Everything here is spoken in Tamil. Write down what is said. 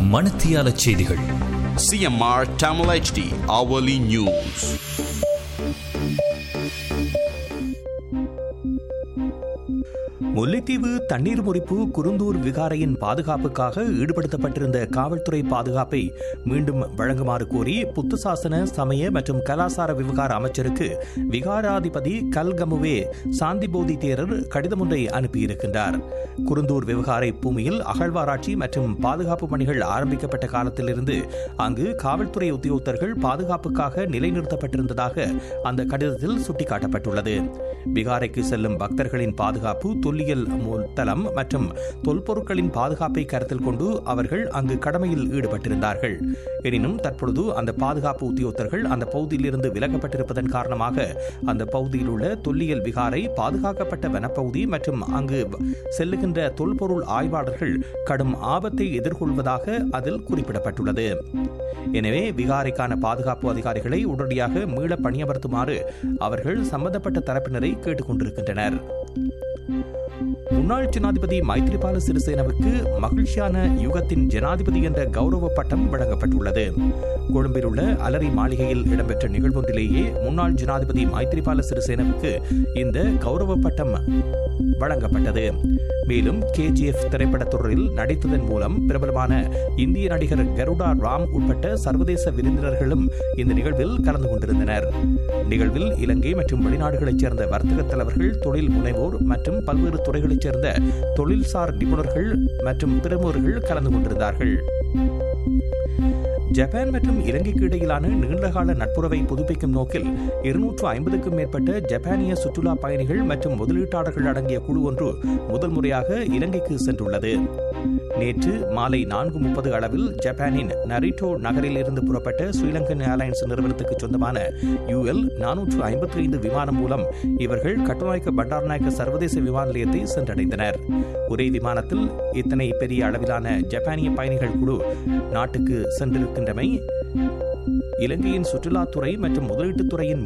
மணத்தியால செய்திகள் CMR Tamil HD hourly news. Mullaitivu தண்ணீர் முறிப்பு குருந்தூர் விகாரையின் பாதுகாப்புக்காக ஈடுபடுத்தப்பட்டிருந்த காவல்துறை பாதுகாப்பை மீண்டும் வழங்குமாறு கோரி புத்துசாசன சமய மற்றும் கலாசார விவகார அமைச்சருக்கு விகாராதிபதி கல்கமுவே சாந்திபோதி தேரர் கடிதம் ஒன்றை அனுப்பியிருக்கின்றார் குருந்தூர் விவகாரை பூமியில் அகழ்வாராய்ச்சி மற்றும் பாதுகாப்பு பணிகள் ஆரம்பிக்கப்பட்ட காலத்திலிருந்து அங்கு காவல்துறை உத்தியோகத்தர்கள் பாதுகாப்புக்காக நிலைநிறுத்தப்பட்டிருந்ததாக அந்த கடிதத்தில் சுட்டிக்காட்டப்பட்டுள்ளது விகாரைக்கு செல்லும் பக்தர்களின் பாதுகாப்பு தொல்லியல் மூல் தளம் மற்றும் தொல்பொருட்களின் பாதுகாப்பை கருத்தில் கொண்டு அவர்கள் அங்கு கடமையில் ஈடுபட்டிருந்தார்கள் எனினும் தற்பொழுது அந்த பாதுகாப்பு உத்தியோகத்தர்கள் அந்த பகுதியிலிருந்து விலகப்பட்டிருப்பதன் காரணமாக அந்த பகுதியில் உள்ள தொல்லியல் விகாரை பாதுகாக்கப்பட்ட வனப்பகுதி மற்றும் அங்கு செல்லுகின்ற தொல்பொருள் ஆய்வாளர்கள் கடும் ஆபத்தை எதிர்கொள்வதாக அதில் குறிப்பிடப்பட்டுள்ளது எனவே விகாரைக்கான பாதுகாப்பு அதிகாரிகளை உடனடியாக மீள பணியமர்த்துமாறு அவர்கள் சம்பந்தப்பட்ட தரப்பினரை கேட்டுக் கொண்டிருக்கின்றனர் முன்னாள் ஜனாதிபதி மைத்ரிபால சிறிசேனவுக்கு மகிழ்ச்சியான யுகத்தின் ஜனாதிபதி என்ற கௌரவ பட்டம் வழங்கப்பட்டுள்ளது கொழும்பில் உள்ள அலரி மாளிகையில் இடம்பெற்ற நிகழ்வொன்றிலேயே முன்னாள் ஜனாதிபதி மைத்ரிபால சிறிசேனவுக்கு இந்த கௌரவ பட்டம் வழங்கப்பட்டது மேலும் கேஜிஎஃப் திரைப்படத்துறையில் நடித்ததன் மூலம் பிரபலமான இந்திய நடிகர் கருடா ராம் உட்பட்ட சர்வதேச விருந்தினர்களும் இந்த நிகழ்வில் கலந்து கொண்டிருந்தனர் நிகழ்வில் இலங்கை மற்றும் வெளிநாடுகளைச் சேர்ந்த வர்த்தக தலைவர்கள் தொழில் முனைவோர் மற்றும் பல்வேறு துறைகளைச் சேர்ந்த தொழில்சார் நிபுணர்கள் மற்றும் பிரமுகர்கள் கலந்து கொண்டிருந்தார்கள் ஜப்பான் மற்றும் இலங்கைக்கு இடையிலான நீண்டகால நட்புறவை புதுப்பிக்கும் நோக்கில் இருநூற்று ஐம்பதுக்கும் மேற்பட்ட ஜப்பானிய சுற்றுலா பயணிகள் மற்றும் முதலீட்டாளர்கள் அடங்கிய குழு ஒன்று முதல் முறையாக இலங்கைக்கு சென்றுள்ளது நேற்று மாலை நான்கு முப்பது அளவில் ஜப்பானின் நரிட்டோ நகரில் இருந்து புறப்பட்ட ஸ்ரீலங்கன் ஏர்லைன்ஸ் நிறுவனத்துக்கு சொந்தமான யூஎல் நானூற்று ஐம்பத்தி ஐந்து விமானம் மூலம் இவர்கள் கட்டுநாயக்க பண்டார்நாயக்க சர்வதேச விமான நிலையத்தை சென்றடைந்தனர் ஒரே விமானத்தில் இத்தனை பெரிய அளவிலான ஜப்பானிய பயணிகள் குழு நாட்டுக்கு சென்றிருக்கின்றமை இலங்கையின் சுற்றுலாத்துறை மற்றும் முதலீட்டுத்துறையின்